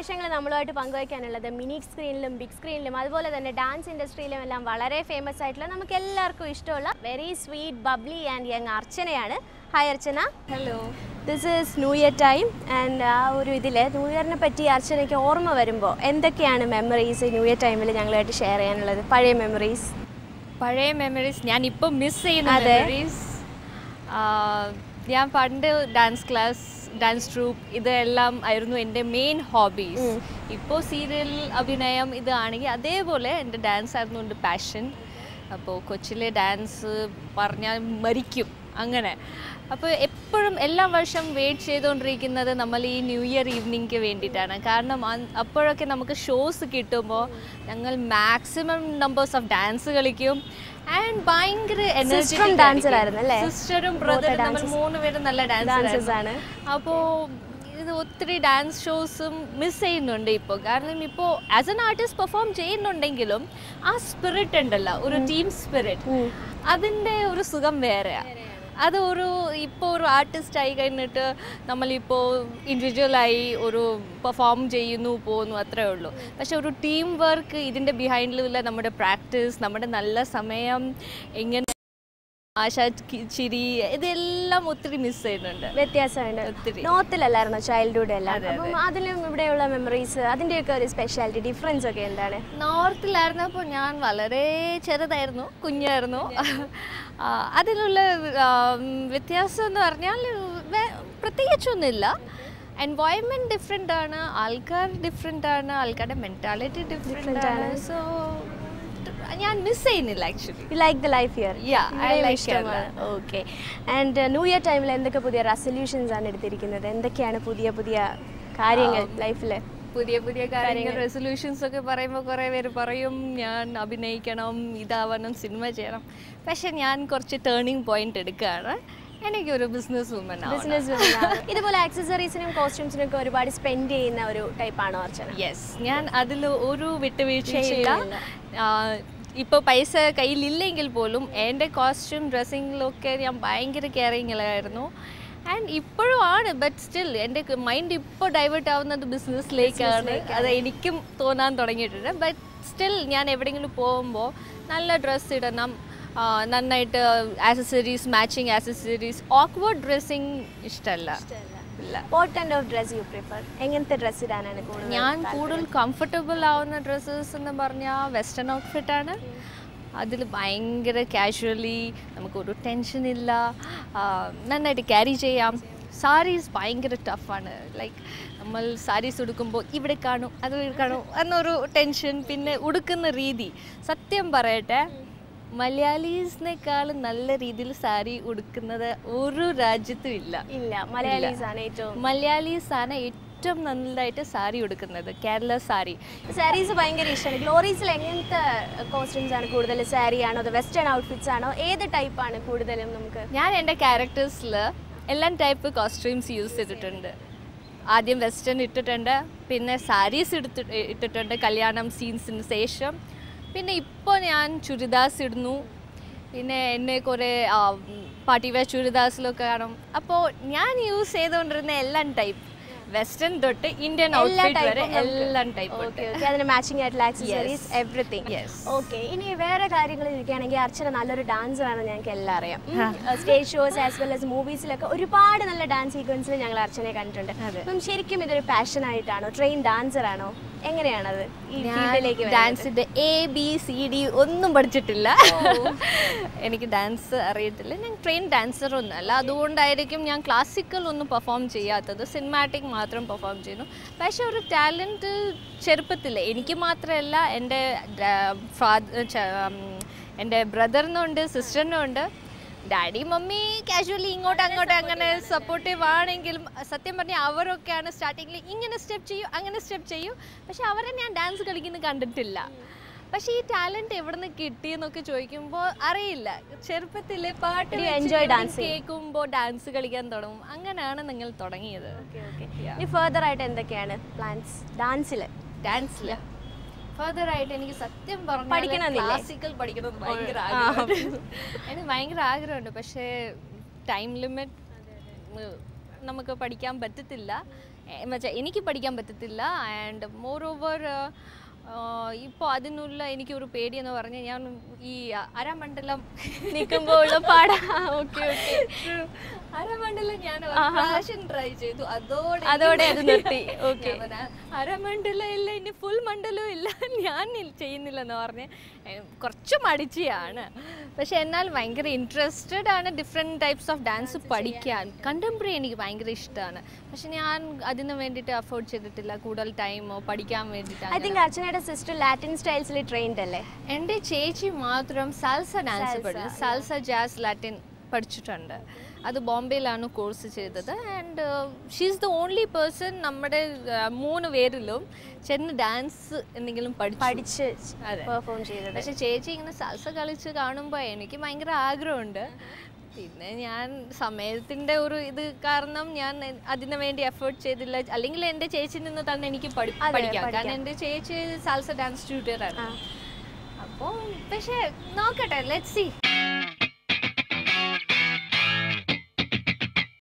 വിശേഷങ്ങൾ നമ്മളുമായിട്ട് പങ്കുവയ്ക്കാനുള്ളത് mini സ്ക്രീനിലും big സ്ക്രീനിലും അതുപോലെ തന്നെ ഡാൻസ് ഇൻഡസ്ട്രിയിലും എല്ലാം വളരെ ഫേമസ് ആയിട്ടുള്ള നമുക്ക് എല്ലാവർക്കും ഇഷ്ടമുള്ള very sweet bubbly and young അർച്ചനയാണ് hi Archana hello this is new year time and ആ ഒരു ഇതിൽ ന്യൂ ഇയറിനെ പറ്റി അർച്ചനയ്ക്ക് ഓർമ്മ വരുമ്പോൾ എന്തൊക്കെയാണ് മെമ്മറീസ് ന്യൂ ഇയർ ടൈമിൽ ഞങ്ങളുമായിട്ട് ഷെയർ ചെയ്യാനുള്ളത് പഴയ മെമ്മറീസ് പഴയ മെമ്മറീസ് ഞാൻ ഇപ്പോൾ മിസ് ചെയ്യുന്ന അതെ. മെമ്മറീസ് ഞാൻ പണ്ട് ഡാൻസ് ക്ലാസ് ഡാൻസ് ട്രൂപ്പ് ഇതെല്ലാം ആയിരുന്നു എൻ്റെ മെയിൻ ഹോബീസ് ഇപ്പോൾ സീരിയൽ അഭിനയം ഇതാണെങ്കിൽ അതേപോലെ എൻ്റെ ഡാൻസ് ആയിരുന്നു എൻ്റെ പാഷൻ അപ്പോൾ കൊച്ചിലെ ഡാൻസ് പറഞ്ഞാൽ മരിക്കും അങ്ങനെ അപ്പോൾ എപ്പോഴും എല്ലാ വർഷം വെയിറ്റ് ചെയ്തുകൊണ്ടിരിക്കുന്നത് നമ്മൾ ഈ ന്യൂ ഇയർ ഈവനിങ്ക്ക് വേണ്ടിയിട്ടാണ് കാരണം അന്ന് അപ്പോഴൊക്കെ നമുക്ക് ഷോസ് കിട്ടുമ്പോൾ ഞങ്ങൾ മാക്സിമം നമ്പേഴ്സ് ഓഫ് ഡാൻസ് കളിക്കും ആൻഡ് ഭയങ്കര Sister ഉം dancer ആയിരുന്നു അല്ലേ? സിസ്റ്ററും Both ബ്രദറും നമ്മൾ dancers. മൂന്ന് പേരും നല്ല Dancers ഡാൻസേഴ്സ് ആണ്. അപ്പോൾ ഇത് ഒത്തിരി ഡാൻസ് ഷോസും മിസ് ചെയ്യുന്നുണ്ട് ഇപ്പോൾ കാരണം ഇപ്പോൾ ആസ് എൻ ആർട്ടിസ്റ്റ് പെർഫോം ചെയ്യുന്നുണ്ടെങ്കിലും ആ സ്പിരിറ്റ് ഉണ്ടല്ലോ ഒരു ടീം സ്പിരിറ്റ് അതിൻ്റെ ഒരു സുഖം വേറെയാണ് അത് ഒരു ഇപ്പോൾ ഒരു ആർട്ടിസ്റ്റ് ആയി കഴിഞ്ഞിട്ട് നമ്മളിപ്പോൾ ഇൻഡിവിജ്വലായി ഒരു പെർഫോം ചെയ്യുന്നു പോകുന്നു അത്രേ ഉള്ളൂ പക്ഷെ ഒരു ടീം വർക്ക് ഇതിൻ്റെ ബിഹൈൻഡിലുള്ള നമ്മുടെ പ്രാക്ടീസ് നമ്മുടെ നല്ല സമയം എങ്ങനെ ആശ കി- ചിരി ഇതെല്ലാം ഒത്തിരി മിസ് ചെയ്യുന്നുണ്ട് വ്യത്യാസമുണ്ട് ഒത്തിരി. നോർത്തിലല്ലായിരുന്നോ ചൈൽഡ്ഹുഡ് എല്ലാം അതെ, അപ്പം അതിലും ഇവിടെയുള്ള മെമ്മറീസ് അതിൻ്റെയൊക്കെ ഒരു സ്പെഷ്യാലിറ്റി ഡിഫറൻസ് ഒക്കെ എന്താണ് നോർത്തിലായിരുന്നപ്പോൾ ഞാൻ വളരെ ചെറുതായിരുന്നു കുഞ്ഞായിരുന്നു ആ, അതിലുള്ള ആ, വ്യത്യാസം എന്ന് പറഞ്ഞാൽ വേ- പ്രത്യേകിച്ചൊന്നുമില്ല എൻവയോൺമെൻറ്റ് ഡിഫറെൻ്റ് ആണ് ആൾക്കാർ ഡിഫറെൻ്റ് ആണ് ആൾക്കാരുടെ മെൻറ്റാലിറ്റി ഡിഫറെൻ്റ് ആണ് സോ ഞാൻ മിസ് ചെയ്യുന്നില്ല actually you like the life here Yeah, I like okay and new year ടൈമിൽ എന്തൊക്കെ പുതിയ റെസൊല്യൂഷൻസ് ആണ് എടുത്തിരിക്കുന്നത് എന്തൊക്കെയാണ് പുതിയ പുതിയ കാര്യങ്ങൾ ലൈഫിൽ പുതിയ പുതിയ കാര്യങ്ങൾ റെസൊല്യൂഷൻസ് ഒക്കെ പറയുമ്പോൾ കുറേ പേര് പറയും ഞാൻ അഭിനയിക്കണം ഇതാവണം സിനിമ ചെയ്യണം പക്ഷെ ഞാൻ കുറച്ച് ടേണിംഗ് പോയിന്റ് എടുക്കുകയാണ് എനിക്കൊരു ബിസിനസ് വുമൻ ബിസിനസ് ഇതുപോലെ ആക്സസറീസിനും കോസ്റ്റ്യൂംസിനും ഒക്കെ ഒരുപാട് സ്പെൻഡ് ചെയ്യുന്ന ഒരു ടൈപ്പാണോ അർച്ചന യെസ് ഞാൻ അതിൽ ഒരു വിട്ടുവീഴ്ചയില്ല വീഴ്ചയില്ല. ഇപ്പോൾ പൈസ കയ്യിലില്ലെങ്കിൽ പോലും എൻ്റെ കോസ്റ്റ്യൂം ഡ്രസ്സിങ്ങിലൊക്കെ ഞാൻ ഭയങ്കര കെയറിങ്ങിലായിരുന്നു ആൻഡ് ഇപ്പോഴും ആണ് ബട്ട് സ്റ്റിൽ എൻ്റെ മൈൻഡ് ഇപ്പോൾ ഡൈവേർട്ട് ആവുന്നത് ബിസിനസ്സിലേക്കാണ് അത് എനിക്കും തോന്നാൻ തുടങ്ങിയിട്ടുണ്ട് ബട്ട് സ്റ്റിൽ ഞാൻ എവിടെയെങ്കിലും പോകുമ്പോൾ നല്ല ഡ്രസ്സ് ഇടണം ആ, നന്നായിട്ട് accessories matching accessories awkward dressing ഇഷ്ടമല്ല ഇല്ല what kind of dress you prefer എങ്ങനത്തെ ഡ്രസ് ഇടാനാണ് കൂടുതൽ ഞാൻ കൂടുതൽ കംഫർട്ടബിൾ ആവുന്ന ഡ്രസ്സസ് എന്ന് പറഞ്ഞാൽ വെസ്റ്റേൺ ഔട്ട്ഫിറ്റ് ആണ് അതിൽ ഭയങ്കര കാഷ്വലി നമുക്കൊരു ടെൻഷൻ ഇല്ല ആ, നന്നായിട്ട് ക്യാരി ചെയ്യാം സാരീസ് ഭയങ്കര ടഫാണ് ലൈക്ക് നമ്മൾ സാരീസ് ഉടുക്കുമ്പോൾ ഇവിടെ കാണും അത് കാണും എന്നൊരു ടെൻഷൻ പിന്നെ ഉടുക്കുന്ന രീതി സത്യം പറയട്ടെ മലയാളീസിനേക്കാളും നല്ല രീതിയിൽ സാരി ഉടുക്കുന്നത് ഒരു രാജ്യത്തും ഇല്ല ഇല്ല മലയാളീസ് ആണ് ഏറ്റവും മലയാളീസ് ആണ് ഏറ്റവും നല്ലതായിട്ട് സാരി ഉടുക്കുന്നത് കേരള സാരി സാരീസ് ഭയങ്കര ഇഷ്ടമാണ് ഗ്ലോറീസിൽ എങ്ങനത്തെ കോസ്റ്റ്യൂംസ് ആണ് കൂടുതൽ സാരി ആണോ അതോ വെസ്റ്റേൺ ഔട്ട്ഫിറ്റ്സ് ആണോ ഏത് ടൈപ്പാണ് കൂടുതലും നമുക്ക് ഞാൻ എൻ്റെ ക്യാരക്ടേഴ്സിൽ എല്ലാം ടൈപ്പ് കോസ്റ്റ്യൂംസ് യൂസ് ചെയ്തിട്ടുണ്ട് ആദ്യം വെസ്റ്റേൺ ഇട്ടിട്ടുണ്ട് പിന്നെ സാരീസ് എടുത്ത് ഇട്ടിട്ടുണ്ട് കല്യാണം സീൻസിന് ശേഷം പിന്നെ ഇപ്പോൾ ഞാൻ ചുരിദാസ് ഇടുന്നു പിന്നെ എന്നെ കുറേ പാർട്ടി വെയർ ചുരിദാസിലൊക്കെ കാണും അപ്പോൾ ഞാൻ യൂസ് ചെയ്തുകൊണ്ടിരുന്ന എല്ലാം ടൈപ്പ് വെസ്റ്റേൺ തൊട്ട് ഇന്ത്യൻ എല്ലാ ഔട്ട്ഫിറ്റ് വരെ type ഉം നമുക്ക് എല്ലാം ടൈപ്പ് ഓക്കെ ഓക്കെ അതിന് മാച്ചിങ് ആയിട്ടുള്ള accessories Yes. Everything Yes. Okay ഇനി വേറെ കാര്യങ്ങൾ ഇരിക്കുകയാണെങ്കിൽ അർച്ചന നല്ലൊരു ഡാൻസർ ആണ് ഞങ്ങൾക്ക് എല്ലാം അറിയാം stage shows as well as മൂവീസിലൊക്കെ ഒരുപാട് നല്ല ഡാൻസ് സീക്വൻസിൽ ഞങ്ങൾ അർച്ചനയെ കണ്ടിട്ടുണ്ട് അതെ. അപ്പം ശരിക്കും ഇതൊരു പാഷൻ ആയിട്ടാണോ ട്രെയിൻ ഡാൻസർ ആണോ എങ്ങനെയാണത് ഈ ഫീൽഡിലേക്ക് ഡാൻസിന്റെ എ ബി സി ഡി ഒന്നും പഠിച്ചിട്ടില്ല എനിക്ക് ഡാൻസ് അറിയത്തില്ല ഞാൻ ട്രെയിൻ ഡാൻസർ ഒന്നല്ല അതുകൊണ്ടായിരിക്കും ഞാൻ ക്ലാസിക്കൽ ഒന്നും പെർഫോം ചെയ്യാത്തത് സിനിമാറ്റിക് മാത്രം പെർഫോം ചെയ്യുന്നു പക്ഷെ ഒരു ടാലൻറ്റ് ചെറുപ്പത്തിൽ എനിക്ക് മാത്രമല്ല എൻ്റെ ഫാദർ എൻ്റെ ബ്രദറിനുണ്ട് സിസ്റ്ററിനുണ്ട് ഡാഡി മമ്മി കാഷ്വലി ഇങ്ങോട്ട് അങ്ങോട്ട് അങ്ങനെ സപ്പോർട്ടീവ് ആണെങ്കിലും സത്യം പറഞ്ഞാൽ അവരൊക്കെയാണ് സ്റ്റാർട്ടിങ്ങിൽ ഇങ്ങനെ സ്റ്റെപ്പ് ചെയ്യൂ അങ്ങനെ സ്റ്റെപ്പ് ചെയ്യൂ പക്ഷെ അവരെ ഞാൻ ഡാൻസ് കളിക്കുന്നത് കണ്ടിട്ടില്ല പക്ഷേ ഈ ടാലൻറ്റ് എവിടെ നിന്ന് കിട്ടിയെന്നൊക്കെ ചോദിക്കുമ്പോൾ അറിയില്ല ചെറുപ്പത്തിൽ പാട്ട് You enjoy dancing? കേൾക്കുമ്പോൾ ഡാൻസ് കളിക്കാൻ തുടങ്ങും അങ്ങനെയാണ് നിങ്ങൾ തുടങ്ങിയത് ഇനി ഫെർദർ ആയിട്ട് എന്തൊക്കെയാണ് പ്ലാൻസ് ഡാൻസിൽ ഡാൻസിൽ ഫർദർ ആയിട്ട് എനിക്ക് സത്യം പഠിക്കണമെന്നില്ലേ? ക്ലാസിക്കൽ പഠിക്കണം എന്ന് ഭയങ്കര ആഗ്രഹമുണ്ട് എനിക്ക് ഭയങ്കര ആഗ്രഹമുണ്ട് പക്ഷേ ടൈം ലിമിറ്റ് നമുക്ക് പഠിക്കാൻ പറ്റത്തില്ല എന്നുവെച്ചാൽ എനിക്ക് പഠിക്കാൻ പറ്റത്തില്ല ആൻഡ് മോർ ഓവർ ഇപ്പോൾ അതിനുള്ള എനിക്കൊരു പേടിയെന്ന് പറഞ്ഞാൽ ഞാൻ ഈ അരമണ്ഡലം നിൽക്കുമ്പോൾ ഉള്ള പാടാ ഓക്കെ ഓക്കെ അരമണ്ഡലം ഞാൻ ഒരു പ്രാവശ്യം ട്രൈ ചെയ്തു അതോടെ അതോടെ അത് നിർത്തി ഓക്കെ ഞാൻ പറഞ്ഞ, അരമണ്ഡലം ഇല്ല ഇനി ഫുൾ മണ്ഡലം ഇല്ല ഞാൻ ഇൽ- ചെയ്യുന്നില്ലെന്ന് പറഞ്ഞ് ഏ, കുറച്ച് മടിച്ചിയാണ് പക്ഷെ എന്നാൽ ഭയങ്കര ഇൻട്രസ്റ്റഡ് ആണ് ഡിഫറെൻറ്റ് ടൈപ്സ് ഓഫ് ഡാൻസ് പഠിക്കാൻ കണ്ടംപററി എനിക്ക് ഭയങ്കര ഇഷ്ടമാണ് പക്ഷെ ഞാൻ അതിന് വേണ്ടിയിട്ട് അഫോർഡ് ചെയ്തിട്ടില്ല കൂടുതൽ ടൈമോ പഠിക്കാൻ ഐ വേണ്ടിയിട്ട് തിങ്ക് അർച്ചനയുടെ സിസ്റ്റർ ലാറ്റിൻ സ്റ്റൈൽസിൽ ട്രെയിൻഡ് അല്ലേ എൻ്റെ ചേച്ചി മാത്രം സാൽസ ഡാൻസ് Salsa, പഠിച്ചു സാൽസ ജാസ് ലാറ്റിൻ പഠിച്ചിട്ടുണ്ട് അത് ബോംബെയിലാണ് കോഴ്സ് ചെയ്തത് and she's the only person നമ്മുടെ ആ, മൂന്ന് പേരിലും ചെന്ന് ഡാൻസ് എന്തെങ്കിലും പഠിച്ചു പഠിച്ച് അതെ. പെർഫോം ചെയ്തത് പക്ഷെ ചേച്ചി ഇങ്ങനെ സാൽസ കളിച്ച് കാണുമ്പോൾ എനിക്ക് ഭയങ്കര ആഗ്രഹമുണ്ട് പിന്നെ ഞാൻ സമയത്തിൻ്റെ ഒരു ഇത് കാരണം ഞാൻ അതിനു വേണ്ടി എഫേർട്ട് ചെയ്തില്ല അല്ലെങ്കിൽ എൻ്റെ ചേച്ചിയിൽ നിന്ന് തന്നെ എനിക്ക് പഠി- അതെ, പഠിക്കാം പഠിക്കാം. കാരണം എൻ്റെ ചേച്ചി സാൽസ ഡാൻസ് ട്യൂട്ടറാണ് ആ. അപ്പോൾ പക്ഷേ നോക്കട്ടെ ലെറ്റ് സി